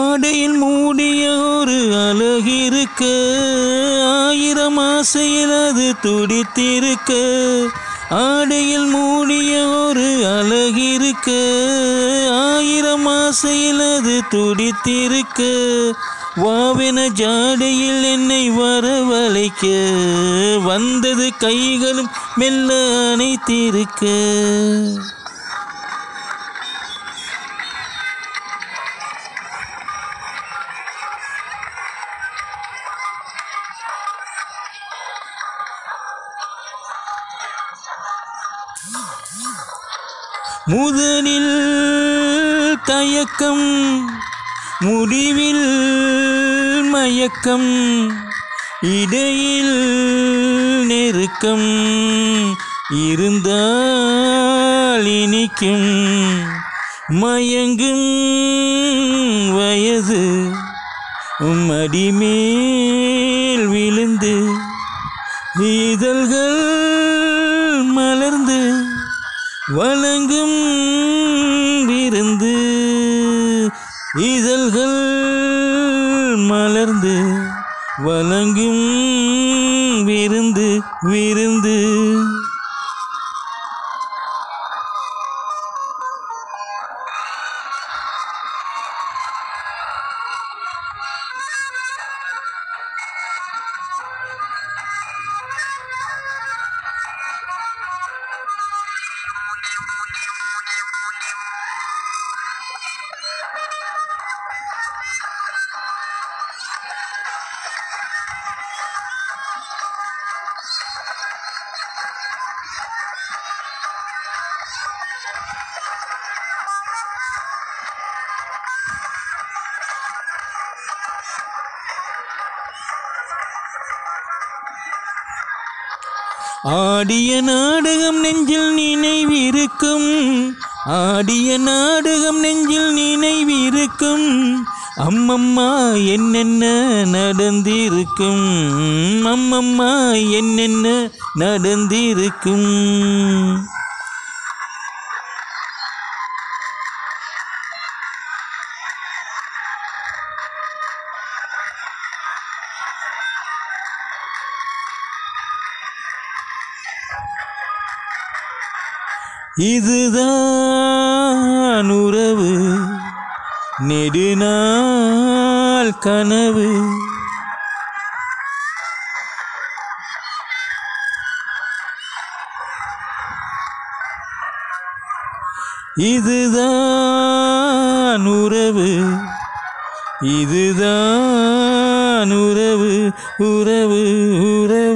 ஆடையில் மூடிய ஒரு அழகிருக்க ஆயிரம் ஆசையில் அது துடித்திருக்க ஆடையில் மூடிய ஒரு அழகிருக்க ஆயிரம் ஆசையில் அது துடித்திருக்க வாவென ஜாடையில் என்னை வரவழைக்க வந்தது கைகளும் மெல்ல அணைத்திருக்க முதலில் தயக்கம் முடிவில் மயக்கம் இடையில் நெருக்கம் இருந்தால் இனிக்கும் மயங்கும் வயது மடிமேல் விழுந்து இதழ்கள் மலர்ந்து வணங்கும் விருந்து இதழ்கள் மலர்ந்து வணங்கும் விருந்து விருந்து ஆடிய நாடகம் நெஞ்சில் நினைவிருக்கும் ஆடிய நாடகம் நெஞ்சில் நினைவிருக்கும் அம்மம்மா என்னென்ன நடந்திருக்கும் அம்மம்மா என்னென்ன நடந்திருக்கும் இதுதான் உறவு நெடுநாள் கனவு இதுதான் உறவு இதுதான் உறவு உறவு உறவு